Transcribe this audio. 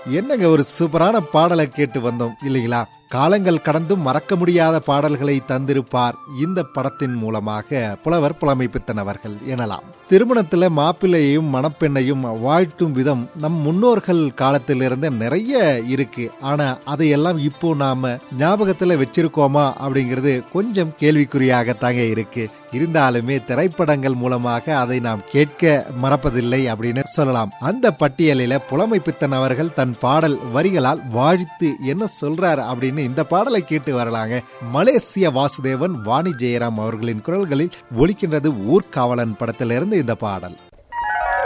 என்னங்க ஒரு சூப்பரான பாடலை கேட்டு வந்தோம் இல்லைங்களா காலங்கள் கடந்தும் மறக்க முடியாத பாடல்களை தந்திருப்பார் இந்த படத்தின் மூலமாக புலவர் புலமைப்பித்தன் அவர்கள் எனலாம் திருமணத்துல மாப்பிள்ளையையும் மணப்பெண்ணையும் வாழ்த்தும் விதம் நம் முன்னோர்கள் காலத்திலிருந்து நிறைய இருக்கு ஆனா அதையெல்லாம் இப்போ நாம ஞாபகத்துல வச்சிருக்கோமா அப்படிங்கிறது கொஞ்சம் கேள்விக்குறியாகத்தாங்க இருக்கு இருந்தாலுமே திரைப்படங்கள் மூலமாக அதை நாம் கேட்க மறப்பதில்லை அப்படின்னு சொல்லலாம் அந்த பட்டியலில புலமைப்பித்தன் அவர்கள் தன் பாடல் வரிகளால் வாழ்த்து என்ன சொல்றார் அப்படின்னு இந்த பாடலை கேட்டு வரலாங்க மலேசிய வாசுதேவன் வாணி ஜெயராம் அவர்களின் குரல்களில் ஒலிக்கின்றது ஊர்காவலன் படத்திலிருந்து இந்த பாடல்